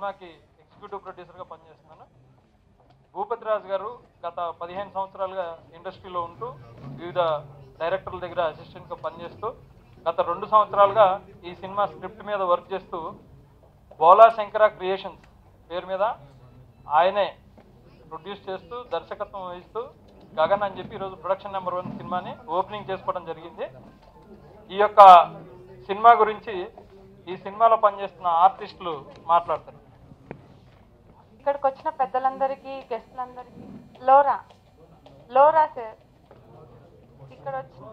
సినిమాకి ఎగ్జిక్యూటివ్ ప్రొడ్యూసర్గా పనిచేస్తున్నాను భూపతి రాజు గారు గత పదిహేను సంవత్సరాలుగా ఇండస్ట్రీలో ఉంటూ వివిధ డైరెక్టర్ల దగ్గర అసిస్టెంట్గా పనిచేస్తూ గత రెండు సంవత్సరాలుగా ఈ సినిమా స్క్రిప్ట్ మీద వర్క్ చేస్తూ బోలా శంకర క్రియేషన్స్ పేరు మీద ఆయనే ప్రొడ్యూస్ చేస్తూ దర్శకత్వం వహిస్తూ గగన్ అని చెప్పి ఈరోజు ప్రొడక్షన్ నెంబర్ వన్ సినిమాని ఓపెనింగ్ చేసుకోవడం జరిగింది ఈ యొక్క సినిమా గురించి ఈ సినిమాలో పనిచేస్తున్న ఆర్టిస్టులు మాట్లాడతారు ఇక్కడికి వచ్చిన పెద్దలందరికీ గెస్టులందరికీ లోరా లోరా సార్ ఇక్కడ వచ్చిన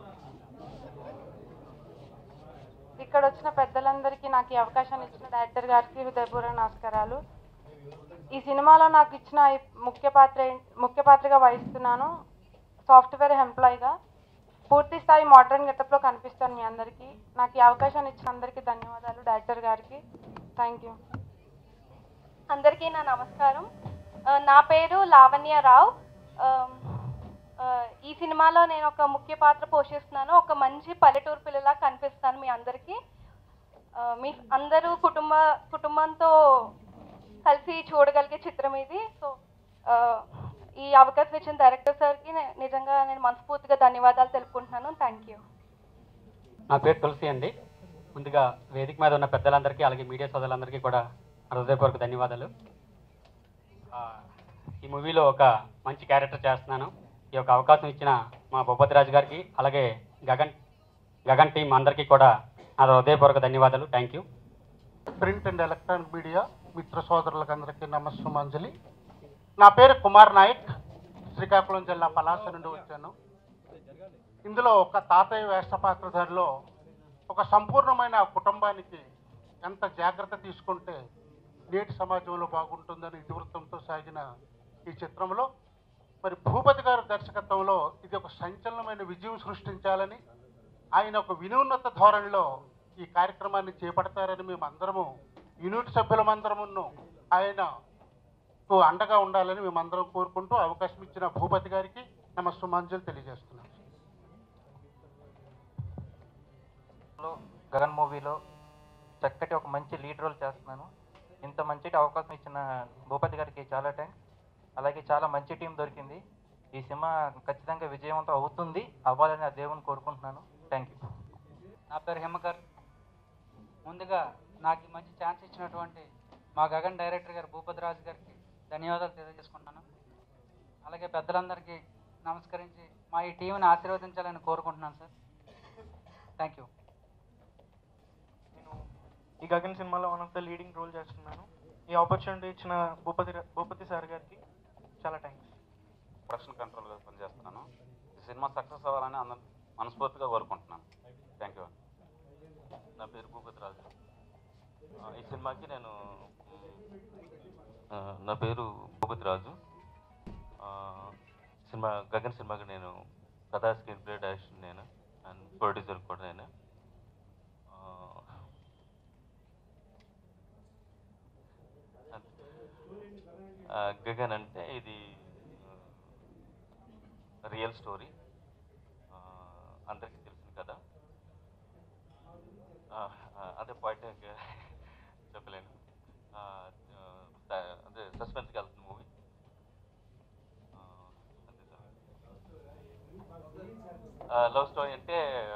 ఇక్కడ వచ్చిన పెద్దలందరికీ నాకు ఈ అవకాశాన్ని ఇచ్చిన డైరెక్టర్ గారికి హృదయపూర్వక నమస్కారాలు ఈ సినిమాలో నాకు ఇచ్చిన ఈ ముఖ్య పాత్ర ఏం- ముఖ్య పాత్రగా వహిస్తున్నాను సాఫ్ట్వేర్ ఎంప్లాయీగా పూర్తి స్థాయి మోడర్న్ గెటప్లో కనిపిస్తాను మీ అందరికీ నాకు ఈ అవకాశాన్ని ఇచ్చిన అందరికీ ధన్యవాదాలు డైరెక్టర్ గారికి థ్యాంక్ యూ అందరికీ నా నమస్కారం ఆ, నా పేరు లావణ్య రావు ఆ, ఆ, ఈ సినిమాలో నేను ఒక ముఖ్య పాత్ర పోషిస్తున్నాను ఒక మంచి పల్లెటూరు పిల్లలా కనిపిస్తాను మీ అందరికీ ఆ, మీ అందరూ కుటుంబ కుటుంబంతో కలిసి చూడగలిగే చిత్రం ఇది సో ఆ, ఈ అవకాశం ఇచ్చిన డైరెక్టర్ సార్కి నే- నిజంగా నేను మనస్ఫూర్తిగా ధన్యవాదాలు తెలుపుకుంటున్నాను థ్యాంక్ యూ నా పేరు తులసి అండి ముందుగా వేదిక మీద ఉన్న పెద్దలందరికీ అలాగే మీడియా సోదరులందరికీ కూడా నా హృదయపూర్వక ధన్యవాదాలు ఆ, ఈ మూవీలో ఒక మంచి క్యారెక్టర్ చేస్తున్నాను ఈ యొక్క అవకాశం ఇచ్చిన మా భూపతి రాజు గారికి అలాగే గగన్ గగన్ టీం అందరికీ కూడా నా హృదయపూర్వక ధన్యవాదాలు thank you print and electronic media మిత్ర సోదరులకు అందరికీ నమస్సుమాంజలి నా పేరు కుమార్ నాయక్ శ్రీకాకుళం జిల్లా పలాస నుండి వచ్చాను ఇందులో ఒక తాతయ్య వేషపాత్రధారిలో ఒక సంపూర్ణమైన కుటుంబానికి ఎంత జాగ్రత్త తీసుకుంటే నేటి సమాజంలో బాగుంటుందని ఇతివృత్తంతో సాగిన ఈ చిత్రంలో మరి భూపతి గారి దర్శకత్వంలో ఇది ఒక సంచలనమైన విజయం సృష్టించాలని ఆయన ఒక వినూన్నత ధోరణిలో ఈ కార్యక్రమాన్ని చేపడతారని మేము అందరము యూనిట్ సభ్యులమందరమును ఆయనకు అండగా ఉండాలని మేమందరం కోరుకుంటూ అవకాశం ఇచ్చిన భూపతి గారికి నమస్సుమాంజలు తెలియజేస్తున్నాం లో గగన్ మూవీలో చక్కటి ఒక మంచి లీడ్ రోల్ చేస్తున్నాను ఇంత మంచి అవకాశం ఇచ్చిన భూపతి గారికి చాలా థ్యాంక్స్ అలాగే చాలా మంచి టీం దొరికింది ఈ సినిమా ఖచ్చితంగా విజయవంతం అవుతుంది అవ్వాలని ఆ దేవుని కోరుకుంటున్నాను థ్యాంక్ యూ నా పేరు హిమకర్ ముందుగా నాకు ఈ మంచి ఛాన్స్ ఇచ్చినటువంటి మా గగన్ డైరెక్టర్ గారు భూపతి రాజు గారికి ధన్యవాదాలు తెలియజేసుకుంటున్నాను అలాగే పెద్దలందరికీ నమస్కరించి మా ఈ టీంని ఆశీర్వదించాలని కోరుకుంటున్నాను సార్ థ్యాంక్ యూ నేను ఈ గగన్ సినిమాలో one of the leading role చేస్తున్నాను ఈ ఆపర్చునిటీ ఇచ్చిన భూపతి రా- భూపతి సార్ గారికి చాలా థ్యాంక్స్ ప్రొడక్షన్ కంట్రోల్గా పనిచేస్తున్నాను ఈ సినిమా సక్సెస్ అవ్వాలని అందరం మనస్ఫూర్తిగా కోరుకుంటున్నాను థ్యాంక్ యూ నా పేరు భూపతి రాజు ఆ, ఈ సినిమాకి నేను ఆ, నా పేరు భూపతి రాజు ఆ, సినిమా గగన్ సినిమాకి నేను కథా స్క్రీన్ ప్లే డైరెక్షన్ నేను అండ్ ప్రొడ్యూసర్ కూడా నేను ఆ, ఆ, గగన్ అంటే ఇది రియల్ స్టోరీ అందరికీ తెలిసింది కదా ఆ, ఆ, అదే పాయింట్ చెప్పలేను ఆ, ఆ, అదే సస్పెన్స్కి వెళ్తుంది మూవీ అంతే సార్ లవ్ స్టోరీ అంటే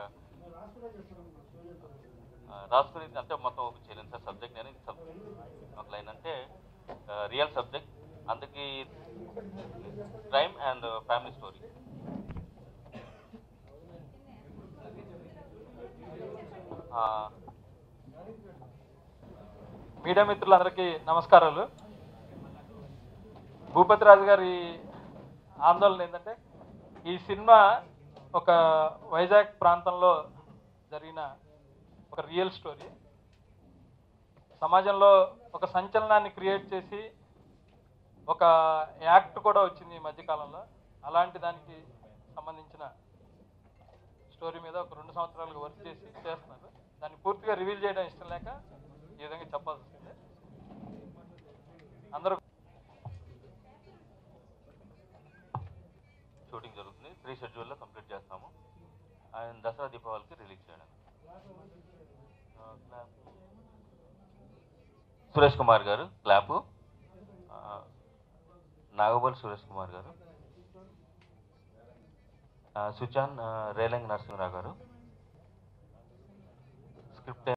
ఆ, రాసుకుని అంటే మొత్తం ఓపెన్ చేయలేను సార్ సబ్జెక్ట్ నేను ఒక లైన్ అంటే రియల్ సబ్జెక్ట్ అందుకే crime and family story media మిత్రులందరికీ నమస్కారాలు భూపతి రాజు గారి ఆందోళన ఏంటంటే ఈ సినిమా ఒక వైజాగ్ ప్రాంతంలో జరిగిన ఒక రియల్ స్టోరీ సమాజంలో ఒక సంచలనాన్ని క్రియేట్ చేసి ఒక యాక్ట్ కూడా వచ్చింది ఈ మధ్యకాలంలో అలాంటి దానికి సంబంధించిన స్టోరీ మీద ఒక రెండు సంవత్సరాలుగా వర్క్ చేసి చేస్తున్నారు దాన్ని పూర్తిగా రివీల్ చేయడం ఇష్టం లేక ఈ విధంగా చెప్పాల్సి వస్తుంది అందరూ షూటింగ్ జరుగుతుంది త్రీ షెడ్యూల్లో కంప్లీట్ చేస్తాము అండ్ దసరా దీపావళికి రిలీజ్ చేయడం సురేష్ కుమార్ గారు క్లాపు ఆ, నాగబోల్ సురేష్ కుమార్ గారు ఆ, సుచాన్ ఆ, రేలంగి నరసింహరావు గారు స్క్రిప్ట్